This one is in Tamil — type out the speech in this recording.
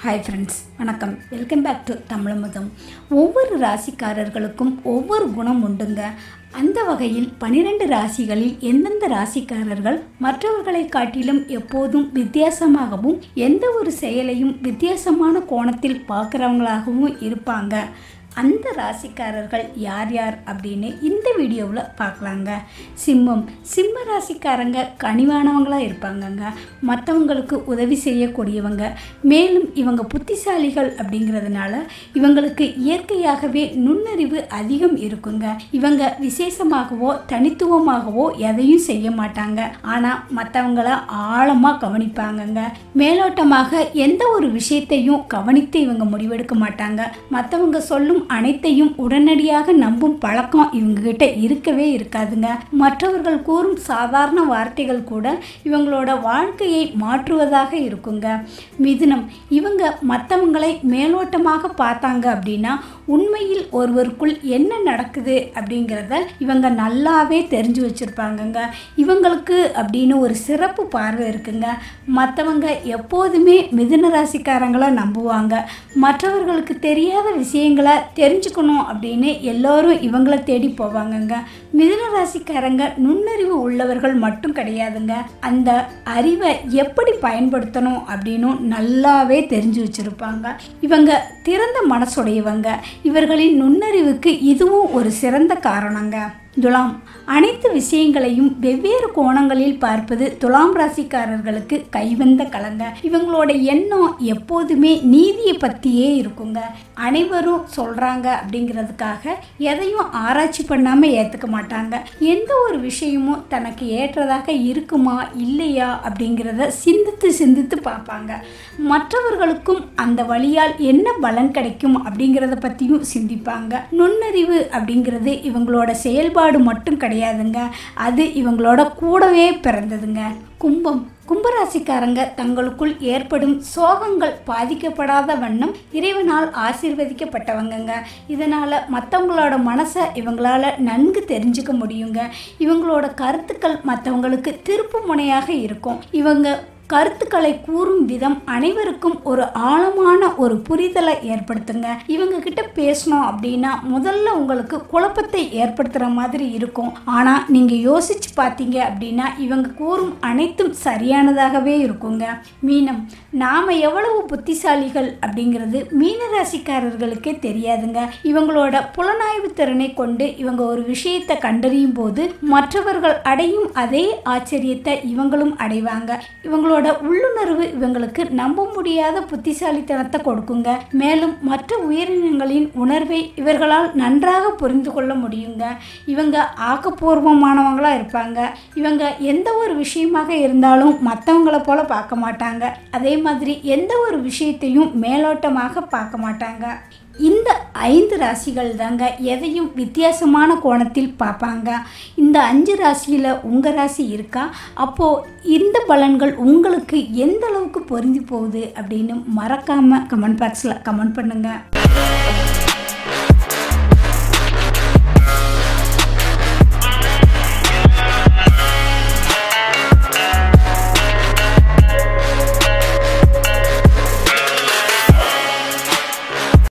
ஹாய் ஃப்ரெண்ட்ஸ் வணக்கம் வெல்கம் பேக் டு தமிழமுதம் ஒவ்வொரு ராசிக்காரர்களுக்கும் ஒவ்வொரு குணம் உண்டுங்க அந்த வகையில் பனிரெண்டு ராசிகளில் எந்தெந்த ராசிக்காரர்கள் மற்றவர்களை காட்டிலும் எப்போதும் வித்தியாசமாகவும் எந்த ஒரு செயலையும் வித்தியாசமான கோணத்தில் பார்க்குறவங்களாகவும் இருப்பாங்க அந்த ராசிக்காரர்கள் யார் யார் அப்படின்னு இந்த வீடியோவில் பார்க்கலாங்க சிம்மம் சிம்ம ராசிக்காரங்க கனிவானவங்களாக இருப்பாங்கங்க மற்றவங்களுக்கு உதவி செய்யக்கூடியவங்க மேலும் இவங்க புத்திசாலிகள் அப்படிங்கிறதுனால இவங்களுக்கு இயற்கையாகவே நுண்ணறிவு அதிகம் இருக்குங்க இவங்க விசேஷமாகவோ தனித்துவமாகவோ எதையும் செய்ய மாட்டாங்க ஆனால் மற்றவங்கள ஆழமாக கவனிப்பாங்கங்க மேலோட்டமாக எந்த ஒரு விஷயத்தையும் கவனித்து இவங்க முடிவெடுக்க மாட்டாங்க மற்றவங்க சொல்லும் அனைத்தையும் உடனடியாக நம்பும் பழக்கம் இவங்க கிட்ட இருக்கவே இருக்காதுங்க மற்றவர்கள் கூறும் சாதாரண வார்த்தைகள் கூட இவங்களோட வாழ்க்கையை மாற்றுவதாக இருக்குங்க மிதுனம் இவங்க மற்றவங்களை மேலோட்டமாக பார்த்தாங்க அப்படின்னா உண்மையில் ஒருவருக்குள் என்ன நடக்குது அப்படிங்கிறத இவங்க நல்லாவே தெரிஞ்சு வச்சுருப்பாங்கங்க இவங்களுக்கு அப்படின்னு ஒரு சிறப்பு பார்வை இருக்குங்க மற்றவங்க எப்போதுமே மிதுன ராசிக்காரங்களை நம்புவாங்க மற்றவர்களுக்கு தெரியாத விஷயங்களை தெரிஞ்சுக்கணும் அப்படின்னு எல்லோரும் இவங்கள தேடி போவாங்கங்க மிதுன ராசிக்காரங்க நுண்ணறிவு உள்ளவர்கள் மட்டும் கிடையாதுங்க அந்த அறிவை எப்படி பயன்படுத்தணும் அப்படின்னு நல்லாவே தெரிஞ்சு வச்சுருப்பாங்க இவங்க திறந்த மனசுடையவங்க இவர்களின் நுண்ணறிவுக்கு இதுவும் ஒரு சிறந்த காரணங்க துலாம் அனைத்து விஷயங்களையும் வெவ்வேறு கோணங்களில் பார்ப்பது துலாம் ராசிக்காரர்களுக்கு கைவந்த கலங்க இவங்களோட எண்ணம் எப்போதுமே நீதியை பற்றியே இருக்குங்க அனைவரும் சொல்கிறாங்க அப்படிங்கிறதுக்காக எதையும் ஆராய்ச்சி பண்ணாமல் ஏற்றுக்க மாட்டாங்க எந்த ஒரு விஷயமும் தனக்கு ஏற்றதாக இருக்குமா இல்லையா அப்படிங்கிறத சிந்தித்து சிந்தித்து பார்ப்பாங்க மற்றவர்களுக்கும் அந்த வழியால் என்ன பலன் கிடைக்கும் அப்படிங்கிறத பற்றியும் சிந்திப்பாங்க நுண்ணறிவு அப்படிங்கிறது இவங்களோட செயல்பாடு செயல்பாடு மட்டும் கிடையாதுங்க அது இவங்களோட கூடவே பிறந்ததுங்க கும்பம் கும்பராசிக்காரங்க தங்களுக்குள் ஏற்படும் சோகங்கள் பாதிக்கப்படாத வண்ணம் இறைவனால் ஆசீர்வதிக்கப்பட்டவங்கங்க இதனால் மற்றவங்களோட மனசை இவங்களால் நன்கு தெரிஞ்சுக்க முடியுங்க இவங்களோட கருத்துக்கள் மற்றவங்களுக்கு திருப்பு முனையாக இருக்கும் இவங்க கருத்துக்களை கூறும் விதம் அனைவருக்கும் ஒரு ஆழமான ஒரு புரிதலை ஏற்படுத்துங்க இவங்க கிட்ட பேசணும் அப்படின்னா முதல்ல உங்களுக்கு குழப்பத்தை ஏற்படுத்துகிற மாதிரி இருக்கும் ஆனால் நீங்கள் யோசிச்சு பார்த்தீங்க அப்படின்னா இவங்க கூறும் அனைத்தும் சரியானதாகவே இருக்குங்க மீனம் நாம் எவ்வளவு புத்திசாலிகள் அப்படிங்கிறது மீன ராசிக்காரர்களுக்கே தெரியாதுங்க இவங்களோட புலனாய்வு திறனை கொண்டு இவங்க ஒரு விஷயத்தை கண்டறியும் போது மற்றவர்கள் அடையும் அதே ஆச்சரியத்தை இவங்களும் அடைவாங்க இவங்களோட இவங்களோட உள்ளுணர்வு இவங்களுக்கு நம்ப முடியாத புத்திசாலித்தனத்தை கொடுக்குங்க மேலும் மற்ற உயிரினங்களின் உணர்வை இவர்களால் நன்றாக புரிந்து கொள்ள முடியுங்க இவங்க ஆக்கப்பூர்வமானவங்களாக இருப்பாங்க இவங்க எந்த ஒரு விஷயமாக இருந்தாலும் மற்றவங்களை போல பார்க்க மாட்டாங்க அதே மாதிரி எந்த ஒரு விஷயத்தையும் மேலோட்டமாக பார்க்க மாட்டாங்க இந்த ஐந்து ராசிகள் தாங்க எதையும் வித்தியாசமான கோணத்தில் பார்ப்பாங்க இந்த அஞ்சு ராசியில் உங்கள் ராசி இருக்கா அப்போது இந்த பலன்கள் உங்களுக்கு எந்த அளவுக்கு பொருந்தி போகுது அப்படின்னு மறக்காமல் கமெண்ட் பாக்ஸில் கமெண்ட் பண்ணுங்கள்